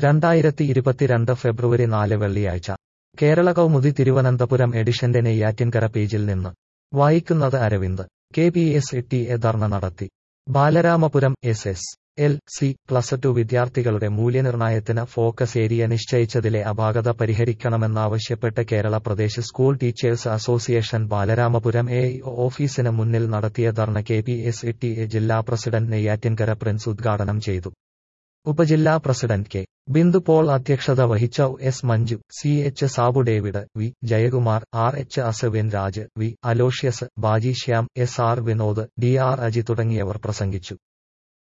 രണ്ടായിരത്തി ഇരുപത്തിരണ്ട് ഫെബ്രുവരി നാല് വെള്ളിയാഴ്ച കേരള കൗമുദി തിരുവനന്തപുരം എഡിഷന്റെ നെയ്യാറ്റിൻകര പേജിൽ നിന്ന് വായിക്കുന്നത് Aravind K P S T A dharna നടത്തി Balaramapuram S S L C plus two വിദ്യാർത്ഥികളുടെ മൂല്യനിർണ്ണയത്തിന് ഫോക്കസ് ഏരിയ നിശ്ചയിച്ചതിലെ അപാകത പരിഹരിക്കണമെന്നാവശ്യപ്പെട്ട് Kerala Pradesh school teachers association Balaramapuram A ഓഫീസിന് മുന്നിൽ നടത്തിയ dharna K P S T A ജില്ലാ പ്രസിഡന്റ് നെയ്യാറ്റിൻകര പ്രിൻസ് ഉദ്ഘാടനം ചെയ്തു ഉപജില്ലാ പ്രസിഡന്റ് കെ ബിന്ദു പോൾ അധ്യക്ഷത വഹിച്ച S Manju C H Sabu David V Jayakumar R H Asavin Raj V Aloysius Baji Shyam S R Vinod D R Aji തുടങ്ങിയവർ പ്രസംഗിച്ചു